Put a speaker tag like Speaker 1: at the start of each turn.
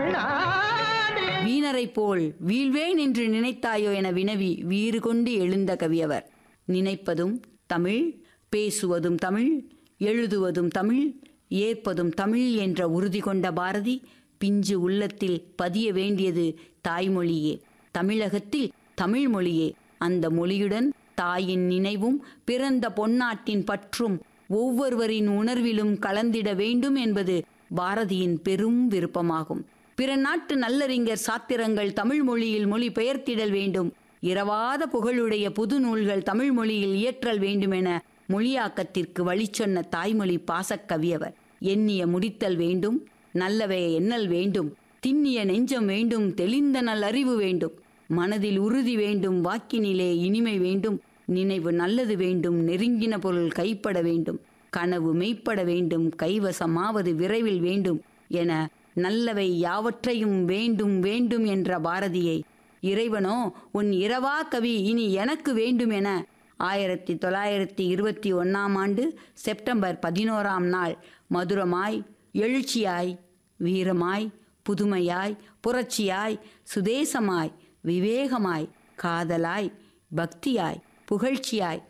Speaker 1: நாடு
Speaker 2: வீணரைப் போல் வீழ்வேன் என்று நினைத்தாயோ என வினவி வீறு கொண்டு எழுந்த கவியவர் நினைப்பதும் தமிழ் பேசுவதும் தமிழ் எழுதுவதும் தமிழ் ஏற்பதும் தமிழ் என்ற உறுதி கொண்ட பாரதி பிஞ்சு உள்ளத்தில் பதிய வேண்டியது தாய்மொழியே தமிழகத்தில் தமிழ் மொழியே அந்த மொழியுடன் தாயின் நினைவும் பிறந்த பொன்னாட்டின் பற்றும் ஒவ்வொருவரின் உணர்விலும் கலந்திட வேண்டும் என்பது பாரதியின் பெரும் விருப்பமாகும் பிற நாட்டு நல்லறிஞர் சாத்திரங்கள் தமிழ் மொழியில் மொழி பெயர்த்திடல் வேண்டும் இரவாத புகழுடைய புது நூல்கள் தமிழ் மொழியில் இயற்றல் வேண்டுமென மொழியாக்கத்திற்கு வழிச்சொன்ன தாய்மொழி பாசக்கவியவர் எண்ணிய முடித்தல் வேண்டும் நல்லவைய எண்ணல் வேண்டும் திண்ணிய நெஞ்சம் வேண்டும் தெளிந்த நல் அறிவு வேண்டும் மனதில் உறுதி வேண்டும் வாக்கினிலே இனிமை வேண்டும் நினைவு நல்லது வேண்டும் நெருங்கின பொருள் கைப்பட வேண்டும் கனவு மெய்ப்பட வேண்டும் கைவசமாவது விரைவில் வேண்டும் என நல்லவை யாவற்றையும் வேண்டும் வேண்டும் என்ற பாரதியை இறைவனோ உன் இரவா கவி இனி எனக்கு வேண்டும் என ஆயிரத்தி தொள்ளாயிரத்தி இருபத்தி ஒன்னாம் ஆண்டு செப்டம்பர் பதினோராம் நாள் மதுரமாய் எழுச்சியாய் வீரமாய் புதுமையாய் புரட்சியாய் சுதேசமாய் விவேகமாய் காதலாய் பக்தியாய் புகழ்ச்சியாய்